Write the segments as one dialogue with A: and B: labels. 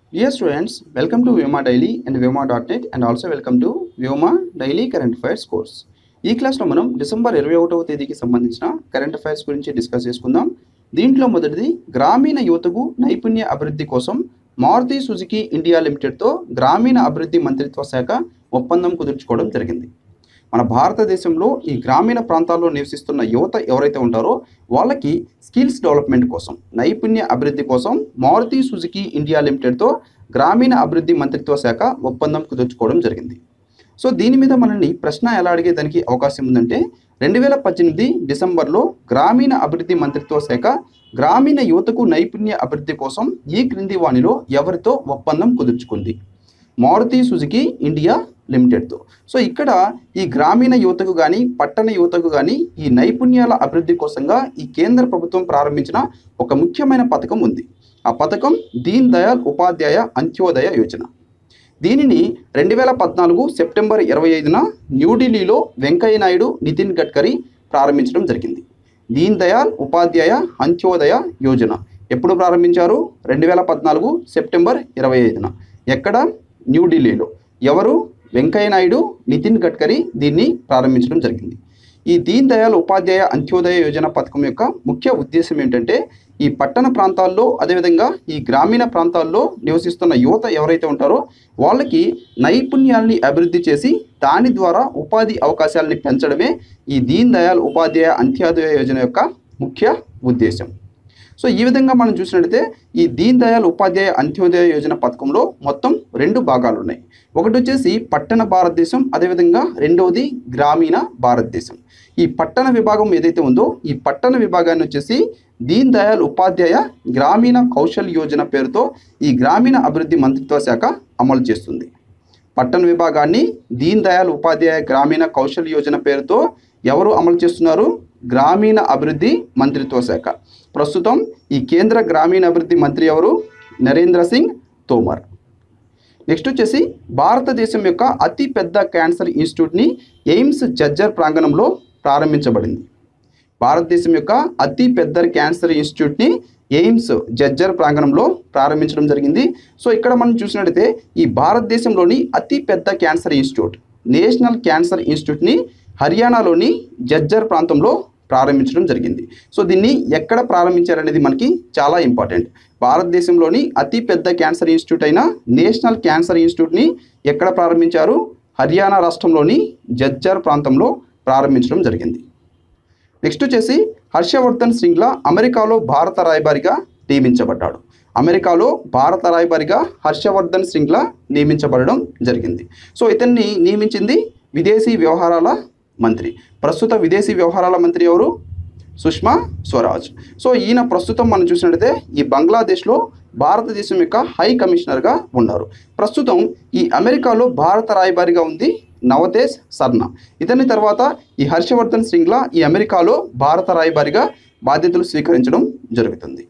A: Dear students, welcome to Vyoma Daily and Vyoma.net and also welcome to Vyoma Daily Current Affairs course. ఈ క్లాస్లో మనం December ఇరవై ఒకటవ తేదీకి సంబంధించిన కరెంట్ అఫైర్స్ గురించి డిస్కస్ చేసుకుందాం దీంట్లో మొదటిది గ్రామీణ యువతకు నైపుణ్య అభివృద్ధి కోసం మారుతి సుజుకి ఇండియా లిమిటెడ్తో గ్రామీణ అభివృద్ధి మంత్రిత్వ శాఖ ఒప్పందం కుదుర్చుకోవడం జరిగింది మన భారతదేశంలో ఈ గ్రామీణ ప్రాంతాల్లో నివసిస్తున్న యువత ఎవరైతే ఉంటారో వాళ్ళకి స్కిల్స్ డెవలప్మెంట్ కోసం నైపుణ్య అభివృద్ధి కోసం మారుతి సుజుకి ఇండియా లిమిటెడ్తో గ్రామీణ అభివృద్ధి మంత్రిత్వ శాఖ ఒప్పందం కుదుర్చుకోవడం జరిగింది సో దీని మీద మనల్ని ప్రశ్న ఎలా అడిగేదానికి అవకాశం ఉందంటే రెండు వేల పద్దెనిమిది డిసెంబర్లో గ్రామీణ అభివృద్ధి మంత్రిత్వ శాఖ గ్రామీణ యువతకు నైపుణ్య అభివృద్ధి కోసం ఈ క్రింది వాణిలో ఎవరితో ఒప్పందం కుదుర్చుకుంది మారుతి సుజుకి ఇండియా లిమిటెడ్తో సో ఇక్కడ ఈ గ్రామీణ యువతకు కానీ పట్టణ యువతకు కానీ ఈ నైపుణ్యాల అభివృద్ధి కోసంగా ఈ కేంద్ర ప్రభుత్వం ప్రారంభించిన ఒక ముఖ్యమైన పథకం ఉంది ఆ పథకం దీన్ దయాల్ ఉపాధ్యాయ అంత్యోదయ యోజన దీనిని రెండు వేల పద్నాలుగు సెప్టెంబర్ ఇరవై ఐదున న్యూఢిల్లీలో వెంకయ్య నాయుడు నితిన్ గడ్కరీ ప్రారంభించడం జరిగింది దీన్ దయాల్ ఉపాధ్యాయ అంత్యోదయ యోజన ఎప్పుడు ప్రారంభించారు రెండు వేల పద్నాలుగు సెప్టెంబర్ ఇరవై ఐదున ఎక్కడ న్యూఢిల్లీలో ఎవరు వెంకయ్య నాయుడు నితిన్ గడ్కరీ దీన్ని ప్రారంభించడం జరిగింది ఈ దీన్ దయాల్ ఉపాధ్యాయ అంత్యోదయ యోజన పథకం యొక్క ముఖ్య ఉద్దేశం ఏంటంటే ఈ పట్టణ ప్రాంతాల్లో అదేవిధంగా ఈ గ్రామీణ ప్రాంతాల్లో నివసిస్తున్న యువత ఎవరైతే ఉంటారో వాళ్ళకి నైపుణ్యాల్ని అభివృద్ధి చేసి దాని ద్వారా ఉపాధి అవకాశాలని పెంచడమే ఈ దీన్ దయాల్ ఉపాధ్యాయ అంత్యోదయ యోజన యొక్క ముఖ్య ఉద్దేశం సో ఈ విధంగా మనం చూసినట్లయితే ఈ దీన్ దయాల్ ఉపాధ్యాయ అంత్యోదయ యోజన పథకంలో మొత్తం రెండు భాగాలు ఉన్నాయి ఒకటి వచ్చేసి పట్టణ భారతదేశం అదేవిధంగా రెండవది గ్రామీణ భారతదేశం ఈ పట్టణ విభాగం ఏదైతే ఉందో ఈ పట్టణ విభాగాన్ని వచ్చేసి దీన్ దయాల్ ఉపాధ్యాయ గ్రామీణ కౌశల్ యోజన పేరుతో ఈ గ్రామీణ అభివృద్ధి మంత్రిత్వ శాఖ అమలు చేస్తుంది పట్టణ విభాగాన్ని దీన్ దయాల్ ఉపాధ్యాయ గ్రామీణ కౌశల్ యోజన పేరుతో ఎవరు అమలు చేస్తున్నారు గ్రామీణ అభివృద్ధి మంత్రిత్వ శాఖ ప్రస్తుతం ఈ కేంద్ర గ్రామీణ అభివృద్ధి మంత్రి ఎవరు నరేంద్ర సింగ్ తోమర్ నెక్స్ట్ వచ్చేసి భారతదేశం యొక్క అతి పెద్ద క్యాన్సర్ ఇన్స్టిట్యూట్ని ఎయిమ్స్ జజ్జర్ ప్రాంగణంలో ప్రారంభించబడింది భారతదేశం యొక్క అతి పెద్ద క్యాన్సర్ ఇన్స్టిట్యూట్ని ఎయిమ్స్ జజ్జర్ ప్రాంగణంలో ప్రారంభించడం జరిగింది సో ఇక్కడ మనం చూసినట్లయితే ఈ భారతదేశంలోని అతి పెద్ద క్యాన్సర్ ఇన్స్టిట్యూట్ నేషనల్ క్యాన్సర్ ఇన్స్టిట్యూట్ని హర్యానాలోని జజ్జర్ ప్రాంతంలో ప్రారంభించడం జరిగింది సో దీన్ని ఎక్కడ ప్రారంభించారనేది మనకి చాలా ఇంపార్టెంట్ భారతదేశంలోని అతి పెద్ద క్యాన్సర్ ఇన్స్టిట్యూట్ అయిన నేషనల్ క్యాన్సర్ ఇన్స్టిట్యూట్ని ఎక్కడ ప్రారంభించారు హర్యానా రాష్ట్రంలోని జజ్జర్ ప్రాంతంలో ప్రారంభించడం జరిగింది నెక్స్ట్ వచ్చేసి హర్షవర్ధన్ శ్రింగ్లా అమెరికాలో భారత రాయబారిగా నియమించబడ్డాడు అమెరికాలో భారత రాయబారిగా హర్షవర్ధన్ శ్రింగ్లా నియమించబడడం జరిగింది సో ఇతన్ని నియమించింది విదేశీ వ్యవహారాల మంత్రి ప్రస్తుత విదేశీ వ్యవహారాల మంత్రి ఎవరు సుష్మా స్వరాజ్ సో ఈయన ప్రస్తుతం మనం చూసినట్లయితే ఈ బంగ్లాదేశ్లో భారతదేశం యొక్క హై కమిషనర్గా ఉన్నారు ప్రస్తుతం ఈ అమెరికాలో భారత రాయబారిగా ఉంది నవతేజ్ సర్నా ఇతని తర్వాత ఈ హర్షవర్ధన్ శ్రింగ్లా ఈ అమెరికాలో భారత రాయబారిగా బాధ్యతలు స్వీకరించడం జరుగుతుంది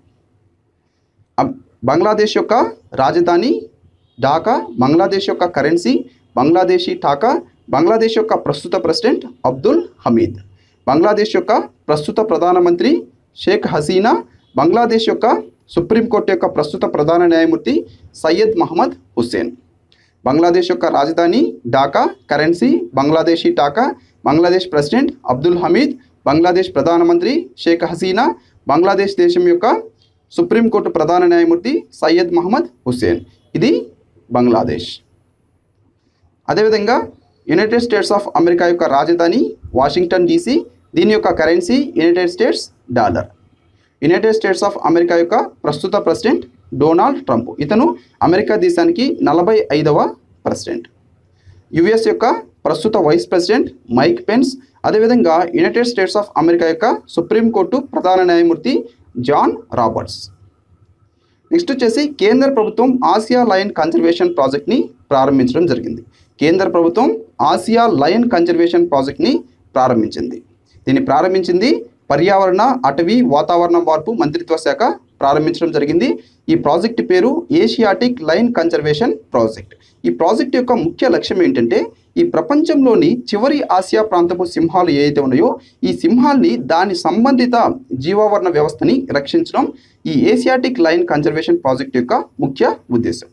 A: అం- బంగ్లాదేశ్ యొక్క రాజధాని ఢాకా బంగ్లాదేశ్ యొక్క కరెన్సీ బంగ్లాదేశీ ఢాకా బంగ్లాదేశ్ యొక్క ప్రస్తుత ప్రెసిడెంట్ అబ్దుల్ హమీద్ బంగ్లాదేశ్ యొక్క ప్రస్తుత ప్రధానమంత్రి షేక్ హసీనా బంగ్లాదేశ్ యొక్క సుప్రీంకోర్టు యొక్క ప్రస్తుత ప్రధాన న్యాయమూర్తి సయ్యద్ మహమ్మద్ హుస్సేన్ బంగ్లాదేశ్ యొక్క రాజధాని ఢాకా కరెన్సీ బంగ్లాదేశీ ఢాకా బంగ్లాదేశ్ ప్రెసిడెంట్ అబ్దుల్ హమీద్ బంగ్లాదేశ్ ప్రధానమంత్రి షేక్ హసీనా బంగ్లాదేశ్ దేశం యొక్క సుప్రీంకోర్టు ప్రధాన న్యాయమూర్తి సయ్యద్ మహమ్మద్ హుస్సేన్ ఇది బంగ్లాదేశ్ అదేవిధంగా యునైటెడ్ స్టేట్స్ ఆఫ్ అమెరికా యొక్క రాజధాని వాషింగ్టన్ డీసీ దీని యొక్క currency United States dollar United States of America యొక్క ప్రస్తుత ప్రెసిడెంట్ డొనాల్డ్ ట్రంప్ ఇతను అమెరికా దేశానికి నలభై ఐదవ ప్రెసిడెంట్ యుఎస్ యొక్క ప్రస్తుత వైస్ ప్రెసిడెంట్ మైక్ పెన్స్ అదేవిధంగా యునైటెడ్ స్టేట్స్ ఆఫ్ అమెరికా యొక్క సుప్రీంకోర్టు ప్రధాన న్యాయమూర్తి జాన్ రాబర్ట్స్ నెక్స్ట్ వచ్చేసి కేంద్ర ప్రభుత్వం ఆసియా లయన్ కన్జర్వేషన్ ప్రాజెక్ట్ని ప్రారంభించడం జరిగింది కేంద్ర ప్రభుత్వం ఆసియా లయన్ కన్జర్వేషన్ ప్రాజెక్ట్ని ప్రారంభించింది దీన్ని ప్రారంభించింది పర్యావరణ అటవీ వాతావరణ మార్పు మంత్రిత్వ శాఖ ప్రారంభించడం జరిగింది ఈ ప్రాజెక్ట్ పేరు ఏషియాటిక్ లైన్ కన్జర్వేషన్ ప్రాజెక్ట్ ఈ ప్రాజెక్ట్ యొక్క ముఖ్య లక్ష్యం ఏంటంటే ఈ ప్రపంచంలోని చివరి ఆసియా ప్రాంతపు సింహాలు ఏవైతే ఉన్నాయో ఈ సింహాల్ని దాని సంబంధిత జీవావరణ వ్యవస్థని రక్షించడం ఈ ఏసియాటిక్ లైన్ కన్జర్వేషన్ ప్రాజెక్ట్ యొక్క ముఖ్య ఉద్దేశం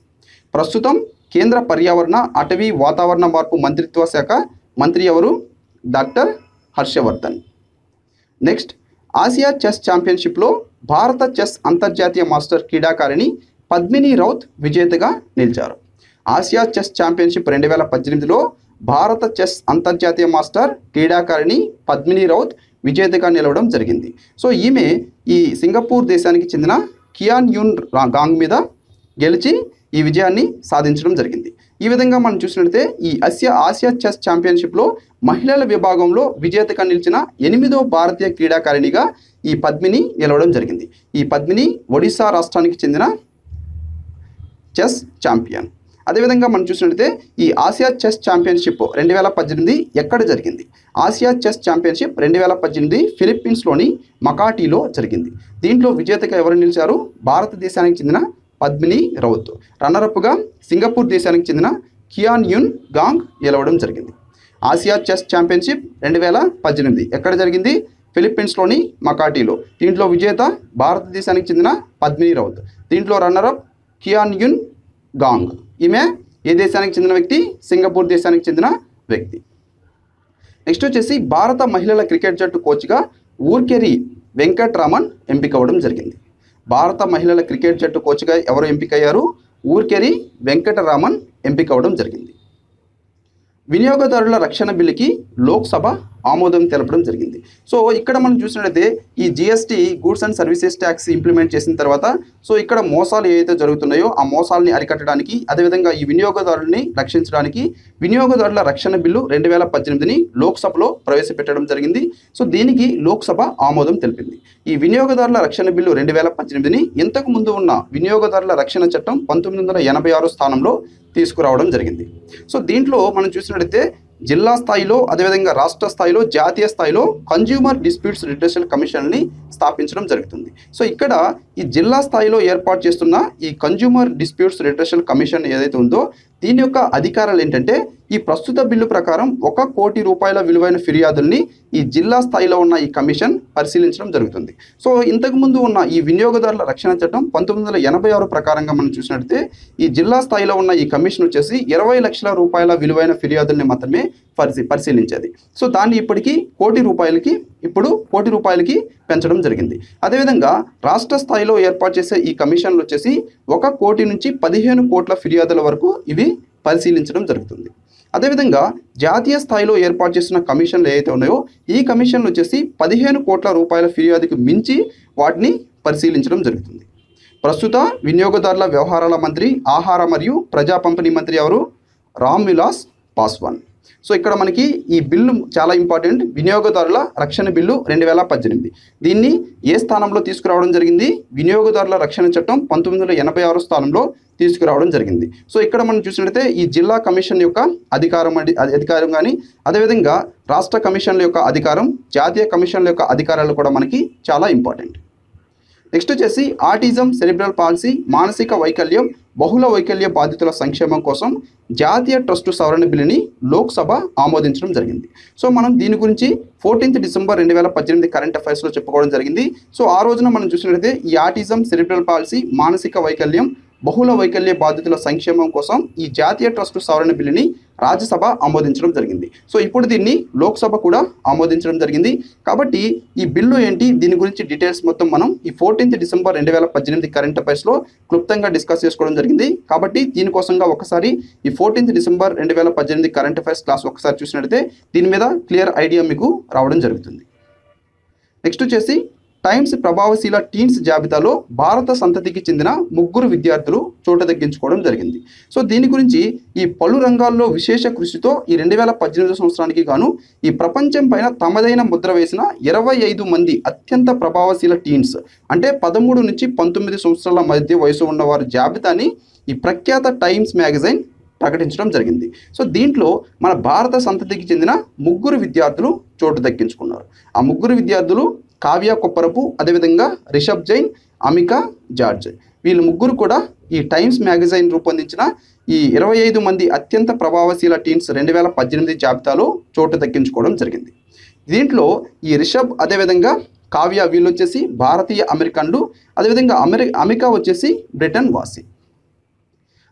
A: ప్రస్తుతం కేంద్ర పర్యావరణ అటవీ వాతావరణ మార్పు మంత్రిత్వ శాఖ మంత్రి ఎవరు doctor Harshvardhan next Asia chess ఛాంపియన్షిప్లో భారత చెస్ అంతర్జాతీయ మాస్టర్ క్రీడాకారిణి పద్మిని రౌత్ విజేతగా నిలిచారు ఆసియా చెస్ ఛాంపియన్షిప్ రెండు వేల పద్దెనిమిదిలో భారత చెస్ అంతర్జాతీయ మాస్టర్ క్రీడాకారిణి పద్మిని రౌత్ విజేతగా నిలవడం జరిగింది సో ఈమె ఈ సింగపూర్ దేశానికి చెందిన కియాన్ యూన్ రా- గాంగ్ మీద గెలిచి ఈ విజయాన్ని సాధించడం జరిగింది ఈ విధంగా మనం చూసినట్లయితే ఈ ఆసియా ఆసియా చెస్ ఛాంపియన్షిప్లో మహిళల విభాగంలో విజేతగా నిలిచిన ఎనిమిదో భారతీయ క్రీడాకారిణిగా ఈ పద్మిని నిలవడం జరిగింది ఈ పద్మిని ఒడిశా రాష్ట్రానికి చెందిన చెస్ ఛాంపియన్ అదేవిధంగా మనం చూసినట్లయితే ఈ ఆసియా చెస్ ఛాంపియన్షిప్ రెండు వేల పద్దెనిమిది ఎక్కడ జరిగింది ఆసియా చెస్ ఛాంపియన్షిప్ రెండు వేల పద్దెనిమిది ఫిలిప్పీన్స్లోని మకాటీలో జరిగింది దీంట్లో విజేతగా ఎవరు నిలిచారు భారతదేశానికి చెందిన పద్మిని రౌత్ రన్నరప్గా సింగపూర్ దేశానికి చెందిన కియాన్ యున్ గాంగ్ గెలవడం జరిగింది ఆసియా చెస్ ఛాంపియన్షిప్ రెండు వేల పద్దెనిమిది ఎక్కడ జరిగింది ఫిలిప్పీన్స్లోని మకాటీలో దీంట్లో విజేత భారతదేశానికి చెందిన పద్మిని రౌత్ దీంట్లో రన్నరప్ కియాన్ యున్ గాంగ్ ఈమె ఏ దేశానికి చెందిన వ్యక్తి సింగపూర్ దేశానికి చెందిన వ్యక్తి నెక్స్ట్ వచ్చేసి భారత మహిళల క్రికెట్ జట్టు కోచ్గా ఊర్కెరి వెంకట్రామన్ ఎంపిక అవ్వడం జరిగింది భారత మహిళల క్రికెట్ జట్టు కోచ్గా ఎవరు ఎంపికయ్యారు ఊర్కెరి వెంకటరామన్ ఎంపిక అవ్వడం జరిగింది వినియోగదారుల రక్షణ బిల్లుకి లోక్సభ ఆమోదం తెలపడం జరిగింది సో ఇక్కడ మనం చూసినట్లయితే ఈ GST goods and services tax implement చేసిన తర్వాత సో ఇక్కడ మోసాలు ఏవైతే జరుగుతున్నాయో ఆ మోసాలని అరికట్టడానికి అదేవిధంగా ఈ వినియోగదారుల్ని రక్షించడానికి వినియోగదారుల రక్షణ బిల్లు రెండు వేల పద్దెనిమిదిని లోక్సభలో ప్రవేశపెట్టడం జరిగింది సో దీనికి లోక్సభ ఆమోదం తెలిపింది ఈ వినియోగదారుల రక్షణ బిల్లు రెండు వేల పద్దెనిమిదిని ఇంతకు ముందు ఉన్న వినియోగదారుల రక్షణ చట్టం పంతొమ్మిది వందల ఎనభై ఆరు స్థానంలో తీసుకురావడం జరిగింది సో దీంట్లో మనం చూసినట్లయితే జిల్లా స్థాయిలో అదేవిధంగా రాష్ట్ర స్థాయిలో జాతీయ స్థాయిలో కన్జ్యూమర్ డిస్ప్యూట్స్ రిడ్రెసల్ కమిషన్ని స్థాపించడం జరుగుతుంది సో ఇక్కడ ఈ జిల్లా స్థాయిలో ఏర్పాటు చేస్తున్న ఈ కన్జ్యూమర్ డిస్ప్యూట్స్ రిడ్రెసల్ కమిషన్ ఏదైతే ఉందో దీని యొక్క అధికారాలు ఏంటంటే ఈ ప్రస్తుత బిల్లు ప్రకారం ఒక కోటి రూపాయల విలువైన ఫిర్యాదుల్ని ఈ జిల్లా స్థాయిలో ఉన్న ఈ కమిషన్ పరిశీలించడం జరుగుతుంది సో ఇంతకు ముందు ఉన్న ఈ వినియోగదారుల రక్షణ చట్టం పంతొమ్మిది వందల ఎనభై ఆరు ప్రకారంగా మనం చూసినట్లయితే ఈ జిల్లా స్థాయిలో ఉన్న ఈ కమిషన్ వచ్చేసి ఇరవై లక్షల రూపాయల విలువైన ఫిర్యాదుల్ని మాత్రమే పరిశీ పరిశీలించేది సో దాన్ని ఇప్పటికీ కోటి రూపాయలకి ఇప్పుడు కోటి రూపాయలకి పెంచడం జరిగింది అదేవిధంగా రాష్ట్ర స్థాయిలో ఏర్పాటు చేసే ఈ కమిషన్లు వచ్చేసి ఒక కోటి నుంచి పదిహేను కోట్ల ఫిర్యాదుల వరకు ఇవి పరిశీలించడం జరుగుతుంది అదేవిధంగా జాతీయ స్థాయిలో ఏర్పాటు చేసిన కమిషన్లు ఏవైతే ఉన్నాయో ఈ కమిషన్లు వచ్చేసి పదిహేను కోట్ల రూపాయల ఫిర్యాదుకు మించి వాటిని పరిశీలించడం జరుగుతుంది ప్రస్తుత వినియోగదారుల వ్యవహారాల మంత్రి ఆహార మరియు ప్రజా పంపిణీ మంత్రి ఎవరు రామ్ విలాస్ పాస్వాన్ సో ఇక్కడ మనకి ఈ బిల్లు చాలా ఇంపార్టెంట్ వినియోగదారుల రక్షణ బిల్లు రెండు వేల పద్దెనిమిది దీన్ని ఏ స్థానంలో తీసుకురావడం జరిగింది వినియోగదారుల రక్షణ చట్టం పంతొమ్మిది వందల ఎనభై ఆరు స్థానంలో తీసుకురావడం జరిగింది సో ఇక్కడ మనం చూసినట్లయితే ఈ జిల్లా కమిషన్ యొక్క అధికారం అడి- అధి- అధికారం కానీ అదేవిధంగా రాష్ట్ర కమిషన్ల యొక్క అధికారం జాతీయ కమిషన్ల యొక్క అధికారాలు కూడా మనకి చాలా ఇంపార్టెంట్ నెక్స్ట్ వచ్చేసి ఆటిజం సెరిబ్రల్ పాలసీ మానసిక వైకల్యం బహుళ వైకల్య బాధితుల సంక్షేమం కోసం జాతీయ ట్రస్టు సవరణ బిల్లుని లోక్సభ ఆమోదించడం జరిగింది సో మనం దీని గురించి ఫోర్టీన్త్ డిసెంబర్ రెండు వేల పద్దెనిమిది కరెంట్ అఫైర్స్లో చెప్పుకోవడం జరిగింది సో ఆ రోజున మనం చూసినట్లయితే ఈ ఆటిజం సెరిబ్రల్ పాలసీ మానసిక వైకల్యం బహుళ వైకల్య బాధితుల సంక్షేమం కోసం ఈ జాతీయ ట్రస్టు సవరణ బిల్లుని రాజ్యసభ ఆమోదించడం జరిగింది సో ఇప్పుడు దీన్ని లోక్సభ కూడా ఆమోదించడం జరిగింది కాబట్టి ఈ బిల్లు ఏంటి దీని గురించి డీటెయిల్స్ మొత్తం మనం ఈ ఫోర్టీన్త్ డిసెంబర్ రెండు వేల పద్దెనిమిది కరెంట్ అఫైర్స్లో క్లుప్తంగా డిస్కస్ చేసుకోవడం జరిగింది కాబట్టి దీనికోసంగా ఒకసారి ఈ ఫోర్టీన్త్ డిసెంబర్ రెండు వేల పద్దెనిమిది కరెంట్ అఫైర్స్ క్లాస్ ఒకసారి చూసినట్లయితే దీని మీద క్లియర్ ఐడియా మీకు రావడం జరుగుతుంది నెక్స్ట్ వచ్చేసి టైమ్స్ ప్రభావశీల టీన్స్ జాబితాలో భారత సంతతికి చెందిన ముగ్గురు విద్యార్థులు చోట దక్కించుకోవడం జరిగింది సో దీని గురించి ఈ పలు రంగాల్లో విశేష కృషితో ఈ రెండు వేల పద్దెనిమిది సంవత్సరానికి గాను ఈ ప్రపంచం పైన తమదైన ముద్ర వేసిన ఇరవై ఐదు మంది అత్యంత ప్రభావశీల టీన్స్ అంటే పదమూడు నుంచి పంతొమ్మిది సంవత్సరాల మధ్య వయసు ఉన్న వారి జాబితాని ఈ ప్రఖ్యాత టైమ్స్ మ్యాగజైన్ ప్రకటించడం జరిగింది సో దీంట్లో మన భారత సంతతికి చెందిన ముగ్గురు విద్యార్థులు చోటు దక్కించుకున్నారు ఆ ముగ్గురు విద్యార్థులు కావ్య కొప్పరపు అదేవిధంగా రిషబ్ జైన్ అమికా జార్జ్ వీళ్ళు ముగ్గురు కూడా ఈ టైమ్స్ మ్యాగజైన్ రూపొందించిన ఈ ఇరవై ఐదు మంది అత్యంత ప్రభావశీల టీమ్స్ రెండు వేల పద్దెనిమిది జాబితాలో చోటు దక్కించుకోవడం జరిగింది దీంట్లో ఈ రిషబ్ అదేవిధంగా కావ్య వీళ్ళు వచ్చేసి భారతీయ అమెరికన్లు అదేవిధంగా అమెరి అమికా వచ్చేసి బ్రిటన్ వాసి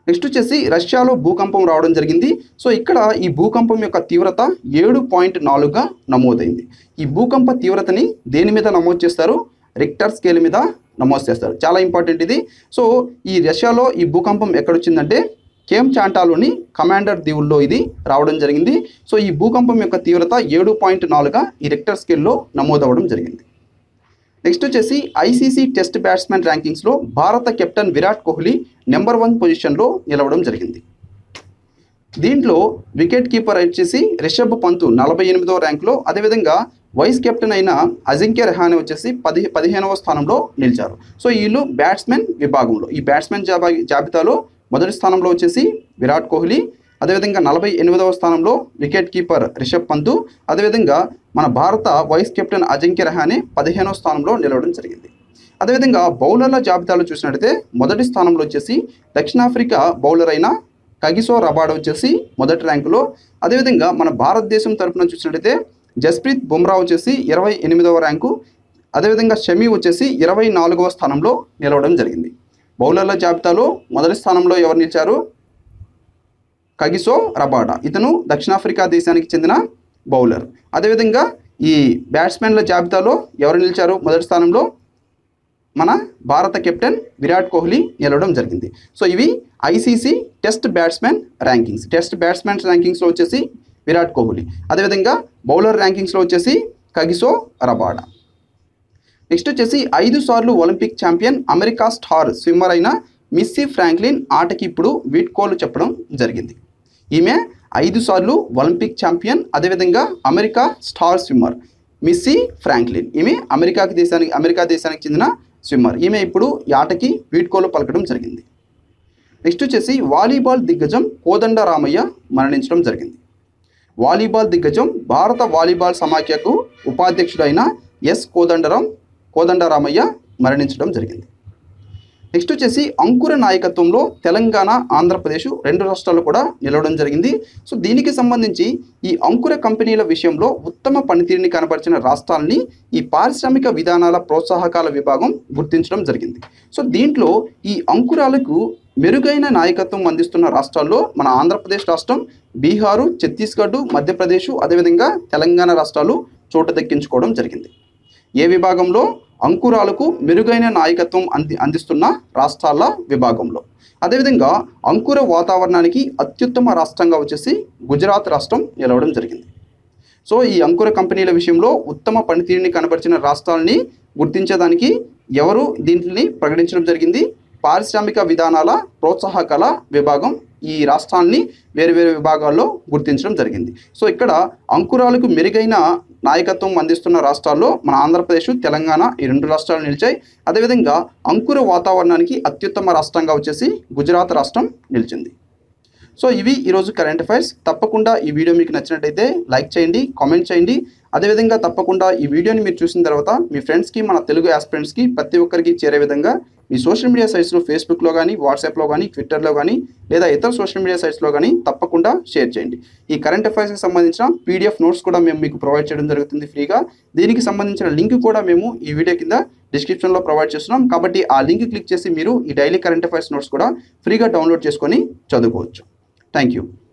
A: నెక్స్ట్ వచ్చేసి రష్యాలో భూకంపం రావడం జరిగింది సో ఇక్కడ ఈ భూకంపం యొక్క తీవ్రత ఏడు పాయింట్ నాలుగుగా నమోదైంది ఈ భూకంప తీవ్రతని దేని మీద నమోదు చేస్తారు రిక్టర్ స్కేల్ మీద నమోదు చేస్తారు చాలా ఇంపార్టెంట్ ఇది సో ఈ రష్యాలో ఈ భూకంపం ఎక్కడొచ్చిందంటే కేమ్ చాంటాలోని కమాండర్ దీవుల్లో ఇది రావడం జరిగింది సో ఈ భూకంపం యొక్క తీవ్రత ఏడు పాయింట్ నాలుగుగా ఈ రిక్టర్ స్కేల్లో నమోదవడం జరిగింది నెక్స్ట్ వచ్చేసి ఐసీసీ టెస్ట్ బ్యాట్స్మెన్ ర్యాంకింగ్స్లో భారత captain Virat Kohli number one పొజిషన్లో నిలవడం జరిగింది దీంట్లో వికెట్ కీపర్ వచ్చేసి రిషబ్ పంత్ నలభై ఎనిమిదవ ర్యాంకులో అదేవిధంగా వైస్ కెప్టెన్ అయిన అజింక్య రెహానే వచ్చేసి పది పదిహేనవ స్థానంలో నిలిచారు సో వీళ్ళు బ్యాట్స్మెన్ విభాగంలో ఈ బ్యాట్స్మెన్ జాబా జాబితాలో మొదటి స్థానంలో వచ్చేసి విరాట్ కోహ్లీ అదేవిధంగా నలభై ఎనిమిదవ స్థానంలో వికెట్ కీపర్ రిషబ్ పంత్ అదేవిధంగా మన భారత వైస్ కెప్టెన్ అజింక్య రహానే పదిహేనవ స్థానంలో నిలవడం జరిగింది అదేవిధంగా బౌలర్ల జాబితాలో చూసినట్టయితే మొదటి స్థానంలో వచ్చేసి దక్షిణాఫ్రికా బౌలర్ అయిన కగిసో రబాడ్ వచ్చేసి మొదటి ర్యాంకులో అదేవిధంగా మన భారతదేశం తరపున చూసినట్టయితే జస్ప్రీత్ బుమ్రా వచ్చేసి ఇరవై ఎనిమిదవ ర్యాంకు అదేవిధంగా షమీ వచ్చేసి ఇరవై నాలుగవ స్థానంలో నిలవడం జరిగింది బౌలర్ల జాబితాలో మొదటి స్థానంలో ఎవరు నిలిచారు కగిసో రబాడా ఇతను దక్షిణాఫ్రికా దేశానికి చెందిన బౌలర్ అదేవిధంగా ఈ బ్యాట్స్మెన్ల జాబితాలో ఎవరు నిలిచారు మొదటి స్థానంలో మన భారత కెప్టెన్ విరాట్ కోహ్లీ నిలవడం జరిగింది సో ఇవి ICC test batsmen rankings test batsmen ర్యాంకింగ్స్లో వచ్చేసి విరాట్ కోహ్లీ అదేవిధంగా బౌలర్ ర్యాంకింగ్స్లో వచ్చేసి కగిసో రబాడా నెక్స్ట్ వచ్చేసి ఐదు సార్లు Olympic champion America star swimmer అయిన మిస్సీ ఫ్రాంక్లిన్ ఆటకి ఇప్పుడు వీడ్కోలు చెప్పడం జరిగింది ఈమె ఐదు సార్లు ఒలింపిక్ ఛాంపియన్ అదేవిధంగా America star swimmer Missy Franklin ఈమె అమెరికాకి దేశానికి అమెరికా దేశానికి చెందిన స్విమ్మర్ ఈమె ఇప్పుడు ఈ ఆటకి వీడ్కోలు పలకడం జరిగింది నెక్స్ట్ వచ్చేసి వాలీబాల్ దిగ్గజం కోదండ రామయ్య మరణించడం జరిగింది వాలీబాల్ దిగ్గజం భారత వాలీబాల్ సమాఖ్యకు ఉపాధ్యక్షుడైన ఎస్ కోదండరాం కోదండరామయ్య మరణించడం జరిగింది నెక్స్ట్ వచ్చేసి అంకుర నాయకత్వంలో తెలంగాణ ఆంధ్రప్రదేశ్ రెండు రాష్ట్రాలు కూడా నిలవడం జరిగింది సో దీనికి సంబంధించి ఈ అంకుర కంపెనీల విషయంలో ఉత్తమ పనితీరుని కనబరిచిన రాష్ట్రాలని ఈ పారిశ్రామిక విధానాల ప్రోత్సాహకాల విభాగం గుర్తించడం జరిగింది సో దీంట్లో ఈ అంకురాలకు మెరుగైన నాయకత్వం అందిస్తున్న రాష్ట్రాల్లో మన ఆంధ్రప్రదేశ్ రాష్ట్రం బీహారు ఛత్తీస్గఢ్ మధ్యప్రదేశ్ అదేవిధంగా తెలంగాణ రాష్ట్రాలు చోటు దక్కించుకోవడం జరిగింది ఏ విభాగంలో అంకురాలకు మెరుగైన నాయకత్వం అంది అందిస్తున్న రాష్ట్రాల విభాగంలో అదేవిధంగా అంకుర వాతావరణానికి అత్యుత్తమ రాష్ట్రంగా వచ్చేసి గుజరాత్ రాష్ట్రం నిలవడం జరిగింది సో ఈ అంకుర కంపెనీల విషయంలో ఉత్తమ పనితీరుని కనబరిచిన రాష్ట్రాలని గుర్తించడానికి ఎవరు దీంట్ని ప్రకటించడం జరిగింది పారిశ్రామిక విధానాల ప్రోత్సాహకాల విభాగం ఈ రాష్ట్రాన్ని వేరు వేరు విభాగాల్లో గుర్తించడం జరిగింది సో ఇక్కడ అంకురాలకు మెరుగైన నాయకత్వం అందిస్తున్న రాష్ట్రాల్లో మన ఆంధ్రప్రదేశ్ తెలంగాణ ఈ రెండు రాష్ట్రాలు నిలిచాయి అదేవిధంగా అంకుర వాతావరణానికి అత్యుత్తమ రాష్ట్రంగా వచ్చేసి గుజరాత్ రాష్ట్రం నిలిచింది సో ఇవి ఈరోజు కరెంట్ అఫైర్స్ తప్పకుండా ఈ వీడియో మీకు నచ్చినట్టయితే లైక్ చేయండి కామెంట్ చేయండి అదేవిధంగా తప్పకుండా ఈ వీడియోని మీరు చూసిన తర్వాత మీ ఫ్రెండ్స్కి మన తెలుగు ఆస్పిరెంట్స్కి ప్రతి ఒక్కరికి చేరే విధంగా మీ సోషల్ మీడియా సైట్స్లో ఫేస్బుక్లో కానీ వాట్సాప్లో కానీ ట్విట్టర్లో కానీ లేదా ఇతర సోషల్ మీడియా సైట్స్లో కానీ తప్పకుండా షేర్ చేయండి ఈ కరెంట్ అఫైర్స్కి సంబంధించిన పీడిఎఫ్ నోట్స్ కూడా మేము మీకు ప్రొవైడ్ చేయడం జరుగుతుంది ఫ్రీగా దీనికి సంబంధించిన లింక్ కూడా మేము ఈ వీడియో కింద డిస్క్రిప్షన్లో ప్రొవైడ్ చేస్తున్నాం కాబట్టి ఆ లింక్ క్లిక్ చేసి మీరు ఈ డైలీ కరెంట్ అఫైర్స్ నోట్స్ కూడా ఫ్రీగా డౌన్లోడ్ చేసుకొని చదువుకోవచ్చు థ్యాంక్ యూ